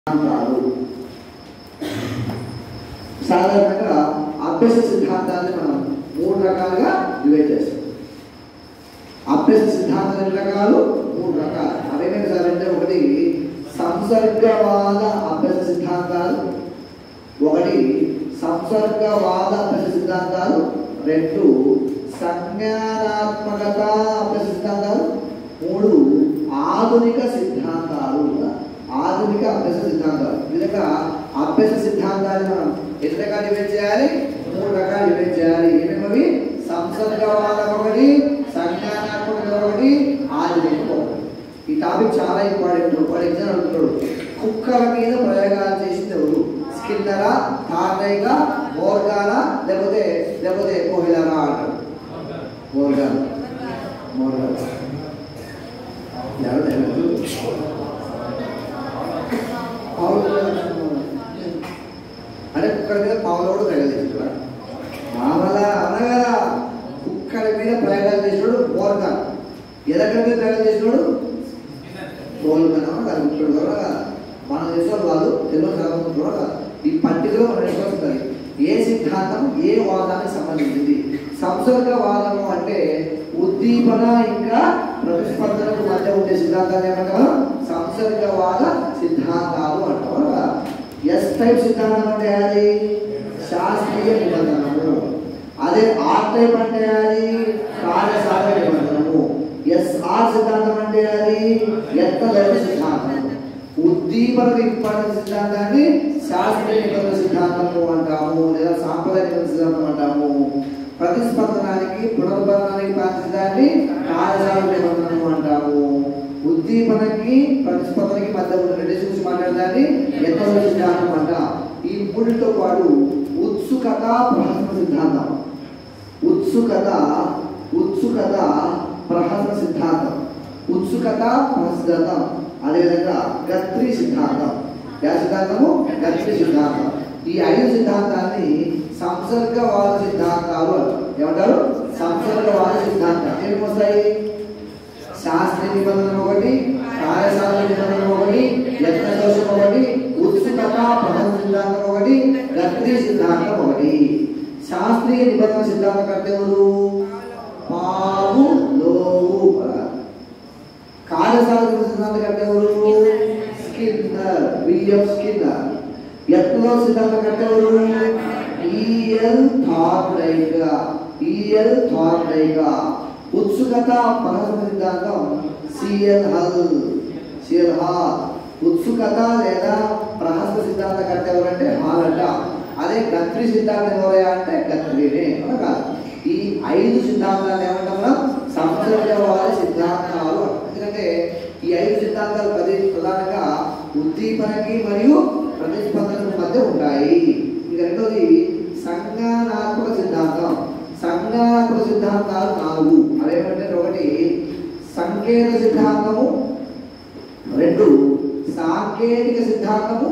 సిద్ధాంతాలు సాధారణంగా అభ్యాస సిద్ధాంతాన్ని మనం మూడు రకాలుగా డివైడ్ చేస్తాం అభ్యాస సిద్ధాంతం ఎన్ని రకాలు మూడు రకాలు అవేమేమి సార్ అంటే ఒకటి సంసర్గవాద అభ్యాస సిద్ధాంతాలు ఒకటి సంసర్గవాద అభ్యాస సిద్ధాంతాలు రెండు సంజ్ఞానాత్మకత అభ్యాస సిద్ధాంతాలు మూడు ఆధునిక సిద్ధాంతాలు ఆధునిక అభ్యాస సిద్ధాంతాలు ఈ విధంగా అభ్యాస సిద్ధాంతాన్ని మనం ఎన్ని రకాలు డివైడ్ చేయాలి మూడు రకాలు డివైడ్ చేయాలి ఏమేమవి సంసర్గవాదం ఒకటి సంజ్ఞానాత్మకత ఒకటి ఆధునిక ఒకటి ఈ టాపిక్ చాలా ఇంపార్టెంట్ వాడు ఎగ్జామ్ అడుగుతాడు కుక్కల మీద ప్రయోగాలు చేసింది ఎవరు స్కిన్నరా థార్డైగా మోర్గానా లేకపోతే లేకపోతే కోహిలరా అంటాడు మోర్గాన్ మోర్గాన్ ఎవరు తెలియదు పావులు అంటే కుక్కల మీద పావులు కూడా ప్రయోగాలు చేసేవాడు మామలా అనగా కుక్కల మీద ప్రయోగాలు చేసినాడు మోర్గాన్ ఎదక్కడి మీద ప్రయోగాలు చేసినాడు కోల్కనా దాని ముఖ్యుడు కూడా మన దేశంలో వాళ్ళు తెలుగు చదవడం కూడా కాదు. ఈ పట్టికలో మనం వస్తుంది ఏ సిద్ధాంతం ఏ వాదానికి సంబంధించింది సంసర్గవాదము అంటే ఉద్దీపన ఇంకా ప్రతిస్పందనకు మధ్య ఉండే సిద్ధాంతాలు ఏమంటారు సంసర్గవాద సిద్ధాంతాలు అంటారు కదా. ఎస్ టైప్ సిద్ధాంతం అంటే అది శాస్త్రీయ నిబంధనము అదే ఆర్ టైప్ అంటే అది కార్యసాధక నిబంధనము ఎస్ఆర్ సిద్ధాంతం అంటే అది ఎత్తలేని సిద్ధాంతం ఉద్దీపన విప్పన సిద్ధాంతాన్ని శాస్త్రీయ నిబంధన సిద్ధాంతము అంటాము లేదా సాంప్రదాయ నిబంధన సిద్ధాంతం అంటాము ప్రతిస్పందనానికి పునర్బంధానికి పాటించడాన్ని కార్యసాధక నిబంధనము అంటాము ఉద్దీపనకి ప్రతిస్పందనకి మధ్య ఉన్న రిలేషన్ గురించి మాట్లాడడాన్ని ఎత్తలేని సిద్ధాంతం అంటాం ఈ మూడితో పాటు ఉత్సుకత ప్రహసన సిద్ధాంతం ఉత్సుకత ఉత్సుకత ప్రహసన సిద్ధాంతం ఉత్సుకత ప్రహసిద్ధాంతం అదేవిధంగా గత్రి సిద్ధాంతం యా సిద్ధాంతము గత్రి సిద్ధాంతం ఈ ఐదు సిద్ధాంతాన్ని సంసర్గవాద సిద్ధాంతాలు అంటారు ఏమంటారు సంసర్గవాద సిద్ధాంతం ఏమి వస్తాయి శాస్త్రీయ నిబంధన ఒకటి కార్యశాస్త్ర నిబంధన ఒకటి యత్న దోషం ఒకటి ఉత్సుకత ప్రహసన సిద్ధాంతం ఒకటి గత్రి సిద్ధాంతం ఒకటి శాస్త్రీయ నిబంధన సిద్ధాంతం కంటే ఎవరు పాము లోవు కార్యశాస్త్ర సిద్ధాంతం కంటే ఎవరు స్కిన్నర్ విలియం స్కిన్నర్ యత్నలో సిద్ధాంతం కంటే ఎవరు ఈఎల్ థార్డైగా ఈఎల్ థార్డైగా ఉత్సుకత పరమ సిద్ధాంతం సిఎల్ హల్ సిఎల్ హాల్ ఉత్సుకత లేదా ప్రహస్త సిద్ధాంతం కంటే ఎవరంటే హాల్ అంట అదే గత్రి సిద్ధాంతం ఎవరయ్యా అంటే గత్రినే అవునా కాదు ఈ ఐదు సిద్ధాంతాలు ఏమంటాం మనం సంసర్గవాద సిద్ధాంతాలు అంటాం. ఎందుకంటే ఈ ఐదు సిద్ధాంతాలు ప్రతి ప్రధానంగా ఉద్దీపనకి మరియు ప్రతిస్పందనకు మధ్య ఉంటాయి ఇక రెండోది సంజ్ఞానాత్మక సిద్ధాంతం సంజ్ఞానాత్మక సిద్ధాంతాలు నాలుగు అవేమంటే ఒకటి సంకేత సిద్ధాంతము రెండు సాంకేతిక సిద్ధాంతము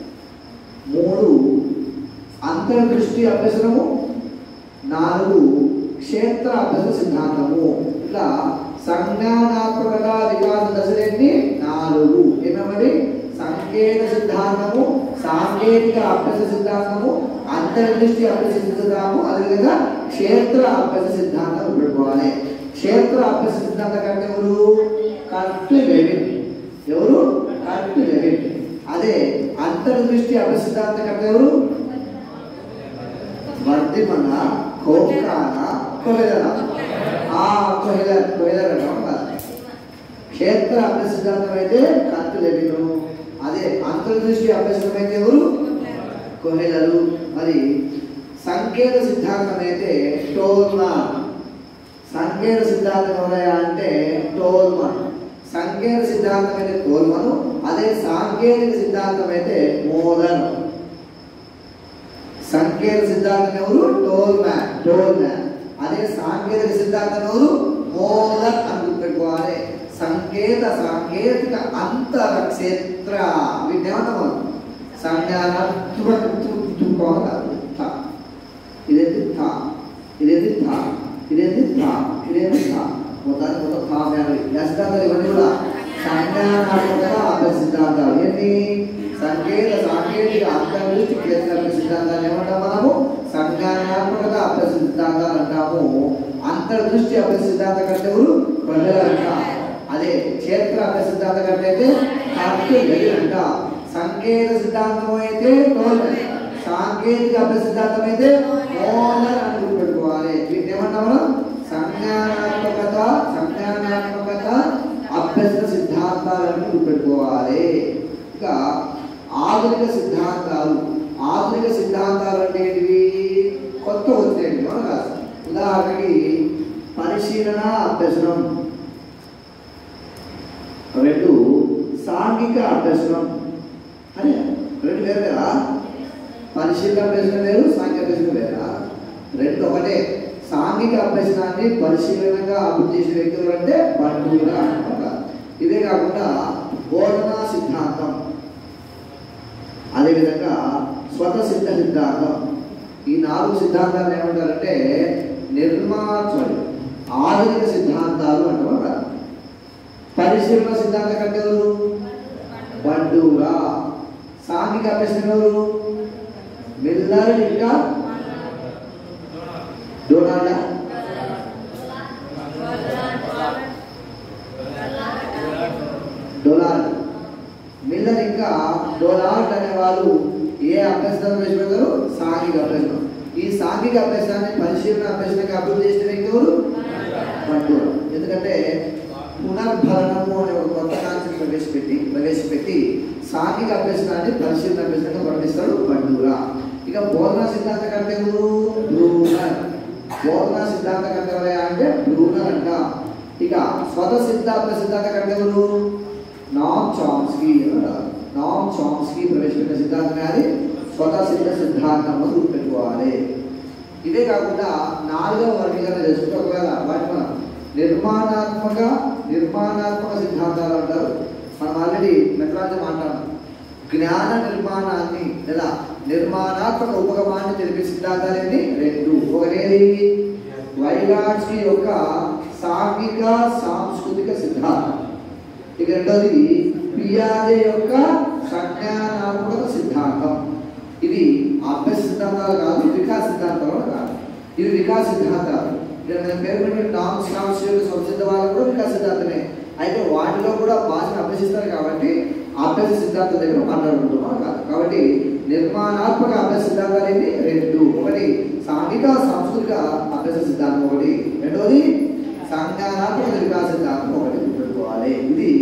మూడు అంతర్దృష్టి అభ్యసనము నాలుగు క్షేత్ర అభ్యస సిద్ధాంతము ఇట్లా సంజ్ఞానాత్మకత వికాస దశలన్నీ నాలుగు ఏమేమండి సంకేత సిద్ధాంతము సాంకేతిక అభ్యస సిద్ధాంతము అంతర్దృష్టి అభ్యస సిద్ధాంతము అదేవిధంగా క్షేత్ర అభ్యస సిద్ధాంతం పెట్టుకోవాలి క్షేత్ర అభ్యస సిద్ధాంతం కంటే ఎవరు కరెక్ట్ లెవెన్ ఎవరు కరెక్ట్ లెవెన్ అదే అంతర్దృష్టి అభ్యస సిద్ధాంతం కంటే ఎవరు వర్ధిమన కోకాన కొహెలర ఆ కొహెలర్ కొహెలర్ అంటాం కదా క్షేత్ర అభ్యస సిద్ధాంతం అయితే కరెక్ట్ లెవెన్ అదే అంతర్దృష్టి అభ్యసనం అయితే ఎవరు కొహెలరు మరి సంకేత సిద్ధాంతం అయితే టోల్మాన్ సంకేత సిద్ధాంతం ఎవరయ్యా అంటే టోల్మన్ సంకేత సిద్ధాంతం అయితే టోల్మను అదే సాంకేతిక సిద్ధాంతం అయితే మోదన్ సంకేత సిద్ధాంతం ఎవరు టోల్ మ్యాన్ టోల్ మ్యాన్ అదే సాంకేతిక సిద్ధాంతం ఎవరు మోదన్ అని గుర్తుపెట్టుకోవాలి సంకేత సాంకేతిక అంతర క్షేత్ర వీటిని ఏమంటాం సంజ్ఞానాత్మక ఇదేంటి థా ఇదేంటి థా ఇదేంటి థా ఇదేంటి థా మొత్తానికి మొత్తం థా ఫ్యామిలీ సిద్ధాంతాలు ఇవన్నీ కూడా సంజ్ఞానాత్మక అభ్యాస సిద్ధాంతాలు ఏంటి సంకేత సాంకేతిక అంతర్దృష్టి కేంద్ర సిద్ధాంతాన్ని ఏమంటాం మనము సంజ్ఞానాత్మకత అభ్యాస సిద్ధాంతాలు అంటాము అంతర్దృష్టి అభ్యాస సిద్ధాంతం కంటే ఎవరు ప్రజలు అంటాం అదే క్షేత్ర అభ్యాస సిద్ధాంతం కంటే అయితే కరెక్ట్ గది అంట సంకేత సిద్ధాంతం అయితే టోలర్ సాంకేతిక అభ్యాస సిద్ధాంతం అయితే మోలర్ అని గుర్తుపెట్టుకోవాలి వీటిని ఏమంటాం మనం సంజ్ఞానాత్మకత సంజ్ఞానాత్మకత అభ్యస సిద్ధాంతాలను గుర్తుపెట్టుకోవాలి ఇక ఆధునిక సిద్ధాంతాలు ఆధునిక సిద్ధాంతాలు అంటే ఏంటివి కొత్త వచ్చేవి మనం కాదు ఉదాహరణకి పరిశీలన అభ్యసనం రెండు సాంఘిక అభ్యసనం అరే రెండు వేరు కదా పరిశీలన అభ్యసనం వేరు సాంఘిక అభ్యసనం వేరా రెండు ఒకటే సాంఘిక అభ్యసనాన్ని పరిశీలనగా అభివృద్ధి చేసిన వ్యక్తులు అంటే బంధువులుగా అంటారు ఇదే కాకుండా బోధనా సిద్ధాంతం అదేవిధంగా స్వతసిద్ధ సిద్ధాంతం ఈ నాలుగు సిద్ధాంతాలు ఏమంటారంటే నిర్మాణ ఆధునిక సిద్ధాంతాలు అంటారు పరిశీలన సిద్ధాంతం కంటే ఎవరు బండూరా సాంఘిక అభ్యసనం ఎవరు మిల్లర్ ఇంకా డొనాల్డా డొనాల్డ్ మిల్లర్ ఇంకా డొనాల్డ్ అనే వాళ్ళు ఏ అభ్యసనం ప్రవేశపెడతారు సాంఘిక అభ్యసనం ఈ సాంఘిక అభ్యసనాన్ని పరిశీలన అభ్యసనంగా అభివృద్ధి చేసిన వ్యక్తి ఎవరు బండూరా ఎందుకంటే పునర్భరణము అనే ఒక కొత్త కాన్సెప్ట్ ప్రవేశపెట్టి ప్రవేశపెట్టి సాంఘిక అభ్యసనాన్ని పరిశీలన అభ్యసనంగా పండిస్తాడు బండూరా ఇక బోధనా సిద్ధాంత కంటే ఎవరు బ్రూనర్ బోధనా సిద్ధాంత కంటే ఎవరయ్యా అంటే బ్రూనర్ అంట ఇక స్వత సిద్ధాంత సిద్ధాంత కంటే ఎవరు నామ్ చామ్స్కీ అంటారు నామ్ చామ్స్కీ ప్రవేశపెట్టిన సిద్ధాంతం అది స్వత సిద్ధ సిద్ధాంతం అని గుర్తుపెట్టుకోవాలి ఇదే కాకుండా నాలుగవ వర్గీకరణ చేసుకుంటే ఒకవేళ వాటి మనం నిర్మాణాత్మక నిర్మాణాత్మక సిద్ధాంతాలు అంటారు మనం ఆల్రెడీ మెట్రాలజీ మాట్లాడాం జ్ఞాన నిర్మాణాన్ని లేదా నిర్మాణాత్మక ఉపగమాన్ని తెలిపే సిద్ధాంతాలు ఏంటి రెండు ఒకటేది వైగాట్స్కి యొక్క సాంఘిక సాంస్కృతిక సిద్ధాంతం ఇక రెండోది పియాజే యొక్క సంజ్ఞానాత్మక సిద్ధాంతం ఇది అభ్యస సిద్ధాంతాలు కాదు వికాస్ సిద్ధాంతాలు కాదు ఇవి వికాస్ సిద్ధాంతాలు ఇక్కడ నేను పేరు పెట్టి నామ్ స్టామ్స్ యొక్క సంసిద్ధ వాళ్ళు కూడా వికాస్ సిద్ధాంతమే అయితే వాటిలో కూడా భాషను అభ్యసిస్తారు కాబట్టి అభ్యాస సిద్ధాంతం దగ్గర మాట్లాడుకుంటున్నాం కాదు కాబట్టి నిర్మాణాత్మక అభ్యాస సిద్ధాంతాలు ఏంటి రెండు ఒకటి సాంఘిక సాంస్కృతిక అభ్యాస సిద్ధాంతం ఒకటి రెండోది సంజ్ఞానాత్మక వికాస సిద్ధాంతం ఒకటి గుర్తుపెట్టుకోవాలి ఇది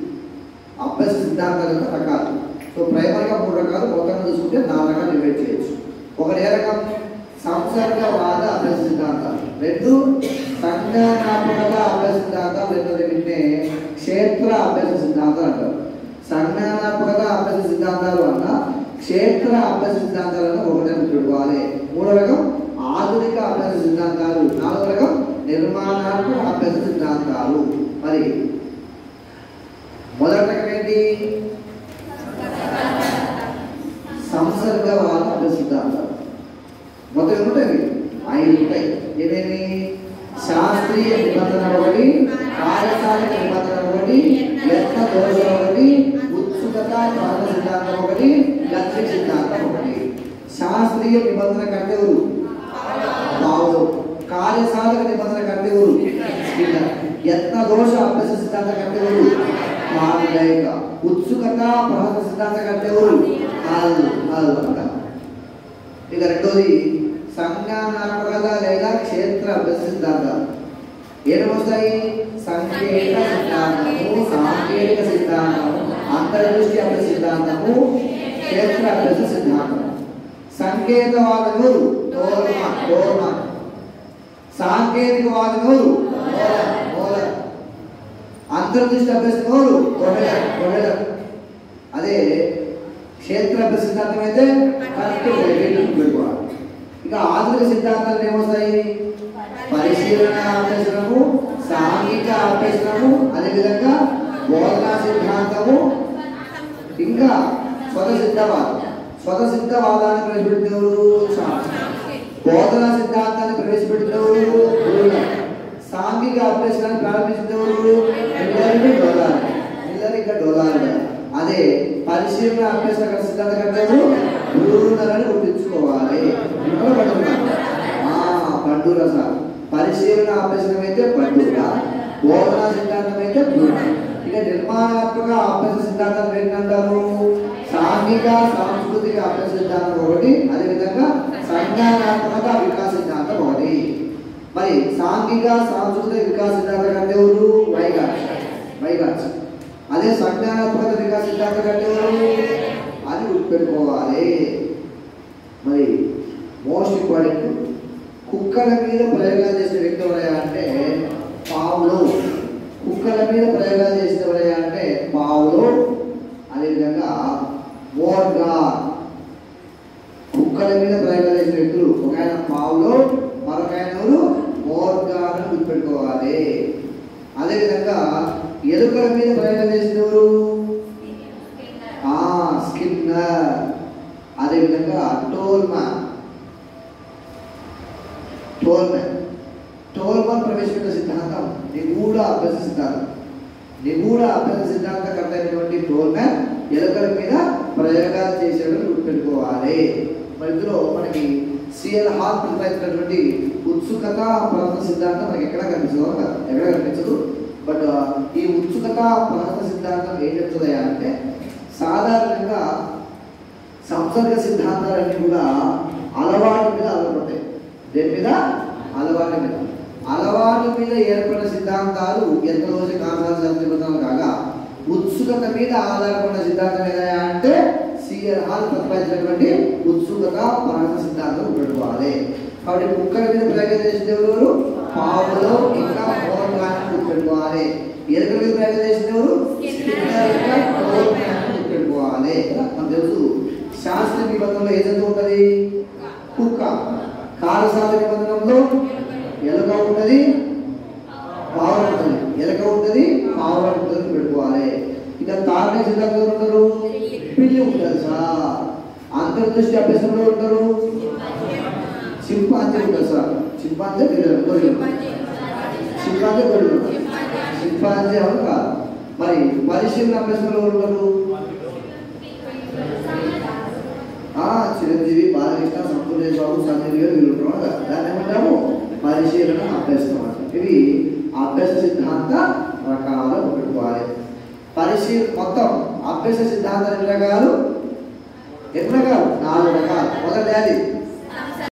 అభ్యాస సిద్ధాంతాల యొక్క రకాలు సో ప్రైమరీగా మూడు రకాలు మొత్తంగా చూసుకుంటే నాలుగు రకాలు డివైడ్ చేయొచ్చు ఒకటి ఏ రకం సంసర్గవాద అభ్యాస సిద్ధాంతాలు రెండు సంజ్ఞానాత్మకత అభ్యాస సిద్ధాంతాలు రెండోది వింటే క్షేత్ర అభ్యాస సిద్ధాంతాలు అంటారు సంజ్ఞానాత్మకత అభ్యాస సిద్ధాంతాలు అన్న క్షేత్ర అభ్యాస సిద్ధాంతాలను ఒకటే పెట్టుకోవాలి మూడో రకం ఆధునిక అభ్యాస సిద్ధాంతాలు నాలుగో రకం నిర్మాణాత్మక అభ్యాస సిద్ధాంతాలు మరి మొదటి రకం ఏంటి సంసర్గవాద అభ్యాస సిద్ధాంతాలు మొత్తం ఎన్ని ఉంటాయి ఐదు ఉంటాయి ఏమేమి శాస్త్రీయ నిబంధన ఒకటి కార్యశాలిక నిబంధన ఒకటి యత్న దోషం ఒకటి ఉత్సుకత పరమ సిద్ధాంతం ఒకటి లక్ష్య సిద్ధాంతం ఒకటి శాస్త్రీయ నిబంధన కంటే ఎవరు పావులు కార్యసాధక నిబంధన కంటే ఎవరు స్కిన్నర్ యత్న దోష అభ్యాస సిద్ధాంత కంటే ఎవరు మానలేక ఉత్సుకత ప్రహస సిద్ధాంత కంటే ఎవరు నాలుగు నాలుగు అంటారు ఇక రెండోది సంజ్ఞానాత్మకత లేదా క్షేత్ర అభ్యాస సిద్ధాంతాలు ఏమొస్తాయి సంకేత సిద్ధాంతము సాంకేతిక సిద్ధాంతము అంతర్దృష్టి అభ్యాస సిద్ధాంతము క్షేత్ర అభ్యాస సిద్ధాంతము సంకేతవాదము తోర్మ తోర్మ సాంకేతికవాదము మూల మూల అంతర్దృష్టి అభ్యసనములు కొడల కొడల అదే క్షేత్ర అభ్యాస సిద్ధాంతం అయితే కరెక్ట్ పెట్టుకోవాలి ఇక ఆధునిక సిద్ధాంతాలు ఏమొస్తాయి పరిశీలన అభ్యసనము సాంఘిక అభ్యసనము అదేవిధంగా బోధనా సిద్ధాంతము ఇంకా స్వత సిద్ధవాదం స్వత సిద్ధవాదాన్ని ప్రవేశపెట్టినವರು బోధనా సిద్ధాంతాన్ని ప్రవేశపెట్టినವರು గురువులు. సాంఘిక అభ్యసనాన్ని ప్రారంభించినವರು మిల్లర్ డోలార్ మిల్లర్ ఇంకా డోలార్ అదే పరిశీలన అభ్యాస సిద్ధాంత కంటే బ్రూనరని గుర్తించుకోవాలి బ్రూనర పండుగ పండుగ సార్ పరిశీలన అభ్యసనం అయితే పండుగ బోధన సిద్ధాంతం అయితే బ్రూనర్ ఇక నిర్మాణాత్మక అభ్యాస సిద్ధాంతం ఏంటంటారు సాంఘిక సాంస్కృతిక అభ్యాస సిద్ధాంతం ఒకటి అదేవిధంగా సంజ్ఞానాత్మక వికాస సిద్ధాంతం ఒకటి మరి సాంఘిక సాంస్కృతిక వికాస సిద్ధాంతం కంటే ఎవరు వైగాచ్ వైగాచ్ అదే సంజ్ఞానాత్మక వికాస సిద్ధాంతం కంటే ఎవరు అది గుర్తుపెట్టుకోవాలి మరి మోస్ట్ ఇంపార్టెంట్ కుక్కల మీద ప్రయోగాలు చేసిన వ్యక్తి ఎవరయ్యా అంటే పావులు కుక్కల మీద ప్రయోగాలు చేసిన ఎవరయ్యా అంటే పావులు అదేవిధంగా మోర్గా కుక్కల మీద ప్రయోగాలు చేసిన వ్యక్తులు ఒక ఆయన పావులు మరొక ఆయన ఎవరు మోర్గా అని గుర్తుపెట్టుకోవాలి అదేవిధంగా ఎలుకల మీద ప్రయోగాలు చేసిన ఎవరు ఆ స్కిన్నర్ అదేవిధంగా టోల్మాన్ టోల్మెన్ టోల్మన్ ప్రవేశపెట్టిన సిద్ధాంతం నిగూఢ అభ్యాస సిద్ధాంతం నిగూఢ అభ్యాస సిద్ధాంతకర్త అయినటువంటి టోల్మెన్ ఎలుకల మీద ప్రయోగాలు చేసేటప్పుడు గుర్తుపెట్టుకోవాలి మరి ఇందులో మనకి సిఎల్ హాల్ ప్రతిపాదించినటువంటి ఉత్సుకత ప్రహత సిద్ధాంతం మనకి ఎక్కడ కనిపించదు అవునా కదా? ఎక్కడ కనిపించదు బట్ ఈ ఉత్సుకత ప్రహత సిద్ధాంతం ఏం చెప్తుంది అంటే సాధారణంగా సంసర్గ సిద్ధాంతాలన్నీ కూడా అలవాటు మీద ఆధారపడతాయి దేని మీద అలవాటు మీద అలవాటు మీద ఏర్పడిన సిద్ధాంతాలు ఎంత రోజు కారణాలు సంబంధం కాగా ఉత్సుకత మీద ఆధారపడిన సిద్ధాంతం ఏదైనా అంటే సిఎల్ హాల్ ప్రతిపాదించినటువంటి ఉత్సుకత పరమ సిద్ధాంతం పెట్టుకోవాలి కాబట్టి కుక్కల మీద ప్రయోగం చేసిన ఎవరు పావులు ఇంకా మోర్గాన్ని పెట్టుకోవాలి ఎలుకల మీద ప్రయోగం చేసిన ఎవరు స్కిన్నర్ ఇంకా టోల్మ్యాన్ పెట్టుకోవాలి కదా మనకు తెలుసు శాస్త్ర నిబంధనలో ఏదైతే ఉంటుంది కుక్క కాలశాస్త్ర నిబంధనలో ఎలుక ఉంటుంది పావులు ఉంటుంది ఎలుక ఉంటుంది పావులు ఉంటుంది పెట్టుకోవాలి ఇక తారణ సిద్ధాంతంలో ఉంటారు పిల్లి ఉంటుంది సార్ అంతర్దృష్టి అభ్యాసంలో ఉంటారు చింపాంజీ ఉంటుంది సార్ చింపాంజీ గొర్రెలు చింపాంజీ గొర్రెలు చింపాంజీ ఎవరు కాదు మరి పరిశీలన అభ్యాసంలో ఎవరు ఉంటారు ఆ చిరంజీవి బాలకృష్ణ సంపూర్ణ బాబు సంజయ్ గారు వీళ్ళు ఉంటారు కదా దాన్ని ఏమంటాము పరిశీలన అభ్యసనం అంటారు. ఇవి అభ్యాస సిద్ధాంత రకాలు పెట్టుకోవాలి పరిశీల మొత్తం అభ్యాస సిద్ధాంత ఎన్ని రకాలు ఎన్ని రకాలు నాలుగు రకాలు మొదటి అది